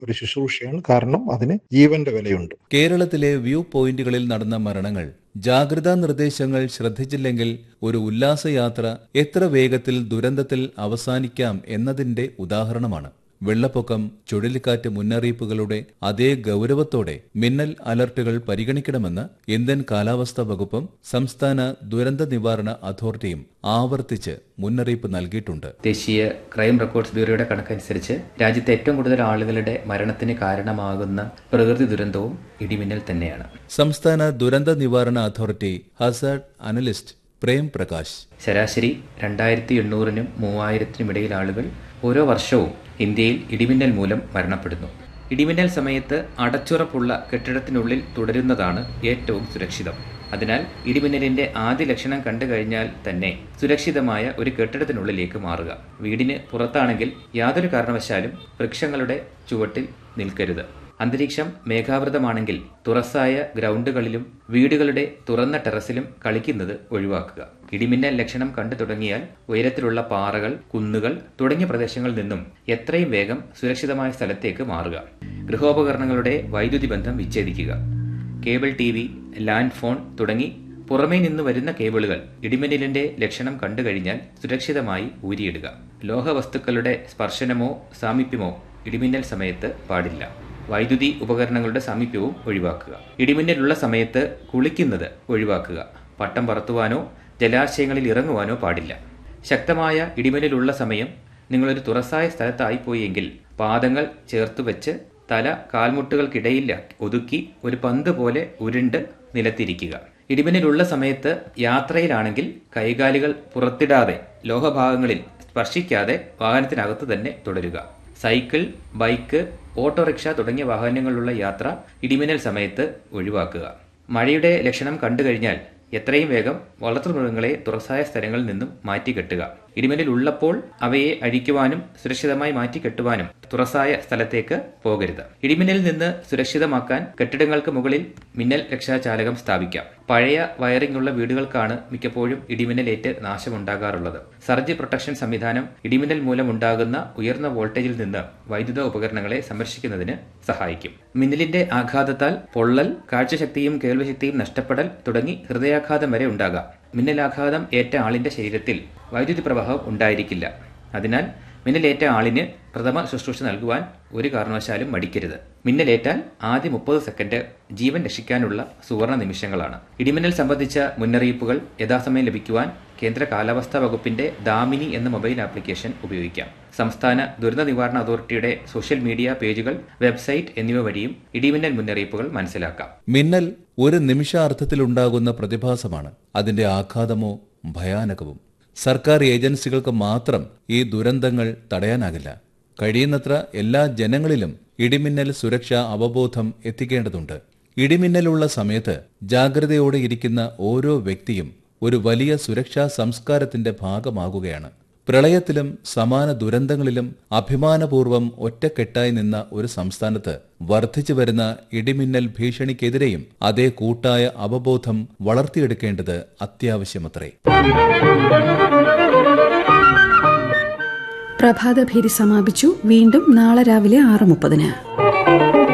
ഒരു ശുശ്രൂഷയാണ് കാരണം അതിന് ജീവന്റെ വിലയുണ്ട് കേരളത്തിലെ വ്യൂ പോയിന്റുകളിൽ നടന്ന മരണങ്ങൾ ജാഗ്രതാ നിർദ്ദേശങ്ങൾ ശ്രദ്ധിച്ചില്ലെങ്കിൽ ഒരു ഉല്ലാസയാത്ര എത്ര വേഗത്തിൽ ദുരന്തത്തിൽ അവസാനിക്കാം എന്നതിന്റെ ഉദാഹരണമാണ് വെള്ളപ്പൊക്കം ചുഴലിക്കാറ്റ് മുന്നറിയിപ്പുകളുടെ അതേ ഗൗരവത്തോടെ മിന്നൽ അലർട്ടുകൾ പരിഗണിക്കണമെന്ന് ഇന്ത്യൻ കാലാവസ്ഥാ വകുപ്പും സംസ്ഥാന ദുരന്ത നിവാരണ അതോറിറ്റിയും ആവർത്തിച്ച് മുന്നറിയിപ്പ് നൽകിയിട്ടുണ്ട് ദേശീയ ക്രൈം റെക്കോർഡ്സ് ബ്യൂറോയുടെ കണക്കനുസരിച്ച് രാജ്യത്തെ ഏറ്റവും കൂടുതൽ ആളുകളുടെ മരണത്തിന് കാരണമാകുന്ന പ്രകൃതി ദുരന്തവും ഇടിമിന്നൽ തന്നെയാണ് സംസ്ഥാന ദുരന്ത നിവാരണ authority hazard analyst Prem Prakash ശരാശരി രണ്ടായിരത്തി എണ്ണൂറിനും മൂവായിരത്തിനും ഇടയിൽ ആളുകൾ ഓരോ വർഷവും ഇന്ത്യയിൽ ഇടിമിന്നൽ മൂലം മരണപ്പെടുന്നു ഇടിമിന്നൽ സമയത്ത് അടച്ചുറപ്പുള്ള കെട്ടിടത്തിനുള്ളിൽ തുടരുന്നതാണ് ഏറ്റവും സുരക്ഷിതം അതിനാൽ ഇടിമിന്നലിന്റെ ആദ്യ ലക്ഷണം കണ്ടു കഴിഞ്ഞാൽ തന്നെ സുരക്ഷിതമായ ഒരു കെട്ടിടത്തിനുള്ളിലേക്ക് മാറുക വീടിന് പുറത്താണെങ്കിൽ യാതൊരു കാരണവശാലും വൃക്ഷങ്ങളുടെ ചുവട്ടിൽ നിൽക്കരുത് അന്തരീക്ഷം മേഘാവൃതമാണെങ്കിൽ തുറസായ ഗ്രൗണ്ടുകളിലും വീടുകളുടെ തുറന്ന ടെറസിലും കളിക്കുന്നത് ഒഴിവാക്കുക ഇടിമിന്നൽ ലക്ഷണം കണ്ടു തുടങ്ങിയാൽ ഉയരത്തിലുള്ള പാറകൾ കുന്നുകൾ തുടങ്ങിയ പ്രദേശങ്ങളിൽ നിന്നും എത്രയും വേഗം സുരക്ഷിതമായ സ്ഥലത്തേക്ക് മാറുക ഗൃഹോപകരണങ്ങളുടെ വൈദ്യുതി ബന്ധം വിച്ഛേദിക്കുക cable T V land phone തുടങ്ങി പുറമേ നിന്ന് വരുന്ന കേബിളുകൾ ഇടിമിന്നലിന്റെ ലക്ഷണം കണ്ടു കഴിഞ്ഞാൽ സുരക്ഷിതമായി ഊരിയിടുക ലോഹവസ്തുക്കളുടെ സ്പർശനമോ സാമീപ്യമോ ഇടിമിന്നൽ സമയത്ത് പാടില്ല വൈദ്യുതി ഉപകരണങ്ങളുടെ സാമീപ്യവും ഒഴിവാക്കുക ഇടിമിന്നലുള്ള സമയത്ത് കുളിക്കുന്നത് ഒഴിവാക്കുക പട്ടം പറത്തുവാനോ ജലാശയങ്ങളിൽ ഇറങ്ങുവാനോ പാടില്ല ശക്തമായ ഇടിമിന്നലുള്ള സമയം നിങ്ങളൊരു തുറസായ സ്ഥലത്തായിപ്പോയി എങ്കിൽ പാദങ്ങൾ ചേർത്ത് വെച്ച് തല കാൽമുട്ടുകൾക്കിടയിൽ ഒതുക്കി ഒരു പന്ത് പോലെ ഉരുണ്ട് നിലത്തിരിക്കുക ഇടിമിന്നലുള്ള സമയത്ത് യാത്രയിലാണെങ്കിൽ കൈകാലുകൾ പുറത്തിടാതെ ലോഹഭാഗങ്ങളിൽ സ്പർശിക്കാതെ വാഹനത്തിനകത്ത് തന്നെ തുടരുക സൈക്കിൾ ബൈക്ക് ഓട്ടോറിക്ഷ തുടങ്ങിയ വാഹനങ്ങളിലുള്ള യാത്ര ഇടിമിന്നൽ സമയത്ത് ഒഴിവാക്കുക മഴയുടെ ലക്ഷണം കണ്ടു കഴിഞ്ഞാൽ എത്രയും വേഗം വളർത്തുമൃഗങ്ങളെ തുറസായ സ്ഥലങ്ങളിൽ നിന്നും മാറ്റിക്കെട്ടുക ഇടിമിന്നൽ ഉള്ളപ്പോൾ അവയെ അഴിക്കുവാനും സുരക്ഷിതമായി മാറ്റിക്കെട്ടുവാനും തുറസായ സ്ഥലത്തേക്ക് പോകരുത് ഇടിമിന്നലിൽ നിന്ന് സുരക്ഷിതമാക്കാൻ കെട്ടിടങ്ങൾക്ക് മുകളിൽ മിന്നൽ രക്ഷാചാലകം സ്ഥാപിക്കാം പഴയ വയറിംഗ് ഉള്ള വീടുകൾക്കാണ് മിക്കപ്പോഴും ഇടിമിന്നലേറ്റ് നാശമുണ്ടാകാറുള്ളത് സർജ് പ്രൊട്ടക്ഷൻ സംവിധാനം ഇടിമിന്നൽ മൂലം ഉണ്ടാകുന്ന ഉയർന്ന വോൾട്ടേജിൽ നിന്ന് വൈദ്യുത ഉപകരണങ്ങളെ സംരക്ഷിക്കുന്നതിന് സഹായിക്കും മിന്നലിന്റെ ആഘാതത്താൽ പൊള്ളൽ കാഴ്ചശക്തിയും കേൾവിശക്തിയും നഷ്ടപ്പെടൽ തുടങ്ങി ഹൃദയാഘാതം വരെ ഉണ്ടാകാം മിന്നലാഘാതം ഏറ്റ ആളിന്റെ ശരീരത്തിൽ വൈദ്യുതി പ്രവാഹം ഉണ്ടായിരിക്കില്ല അതിനാൽ മിന്നലേറ്റ ആളിന് പ്രഥമ ശുശ്രൂഷ നൽകുവാൻ ഒരു കാരണവശാലും മടിക്കരുത് മിന്നലേറ്റാൽ ആദ്യ മുപ്പത് സെക്കൻഡ് ജീവൻ രക്ഷിക്കാനുള്ള സുവർണ നിമിഷങ്ങളാണ് ഇടിമിന്നൽ സംബന്ധിച്ച മുന്നറിയിപ്പുകൾ യഥാസമയം ലഭിക്കുവാൻ കേന്ദ്ര കാലാവസ്ഥാ വകുപ്പിന്റെ ദാമിനി എന്ന മൊബൈൽ ആപ്ലിക്കേഷൻ ഉപയോഗിക്കാം സംസ്ഥാന ദുരന്ത നിവാരണ അതോറിറ്റിയുടെ സോഷ്യൽ മീഡിയ പേജുകൾ വെബ്സൈറ്റ് എന്നിവ വഴിയും ഇടിമിന്നൽ മുന്നറിയിപ്പുകൾ മനസ്സിലാക്കാം മിന്നൽ ഒരു നിമിഷാർത്ഥത്തിലുണ്ടാകുന്ന പ്രതിഭാസമാണ് അതിന്റെ ആഘാതമോ ഭയാനകവും സർക്കാർ ഏജൻസികൾക്ക് മാത്രം ഈ ദുരന്തങ്ങൾ തടയാനാകില്ല കഴിയുന്നത്ര എല്ലാ ജനങ്ങളിലും ഇടിമിന്നൽ സുരക്ഷാ അവബോധം എത്തിക്കേണ്ടതുണ്ട് ഇടിമിന്നലുള്ള സമയത്ത് ജാഗ്രതയോടെ ഇരിക്കുന്ന ഓരോ വ്യക്തിയും ഒരു വലിയ സുരക്ഷാ സംസ്കാരത്തിന്റെ ഭാഗമാകുകയാണ് പ്രളയത്തിലും സമാന ദുരന്തങ്ങളിലും അഭിമാനപൂർവ്വം ഒറ്റക്കെട്ടായി നിന്ന ഒരു സംസ്ഥാനത്ത് വർദ്ധിച്ചു വരുന്ന ഇടിമിന്നൽ ഭീഷണിക്കെതിരെയും അതേ കൂട്ടായ അവബോധം വളർത്തിയെടുക്കേണ്ടത് അത്യാവശ്യമത്രേ പ്രഭാതഭേരി സമാപിച്ചു വീണ്ടും നാളെ രാവിലെ ആറ് മുപ്പതിന്